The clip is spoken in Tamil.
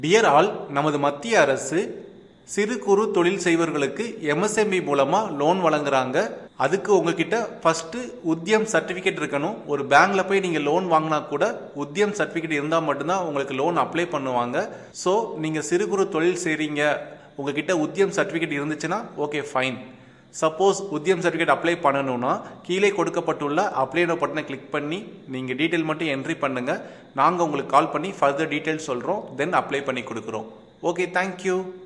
டியர் ஆல் நமது மத்திய அரசு சிறு குறு தொழில் செய்வர்களுக்கு எம்எஸ்எம்இ மூலமா லோன் வழங்குறாங்க அதுக்கு உங்ககிட்ட ஃபர்ஸ்ட் உத்தியம் சர்டிபிகேட் இருக்கணும் ஒரு பேங்க்ல போய் நீங்க லோன் வாங்கினா கூட உத்தியம் சர்டிபிகேட் இருந்தால் மட்டும்தான் உங்களுக்கு லோன் அப்ளை பண்ணுவாங்க ஸோ நீங்க சிறு குறு தொழில் செய்றீங்க உங்ககிட்ட உத்தியம் சர்டிபிகேட் இருந்துச்சுன்னா okay fine suppose Udyam certificate apply பண்ணணும்னா கீழே கொடுக்கப்பட்டுள்ள அப்ளை நோ பட்டனை கிளிக் பண்ணி நீங்கள் டீட்டெயில் மட்டும் என்ட்ரி பண்ணுங்கள் நாங்கள் உங்களுக்கு கால் பண்ணி ஃபர்தர் டீட்டெயில் சொல்கிறோம் தென் அப்ளை பண்ணி கொடுக்குறோம் ஓகே தேங்க்யூ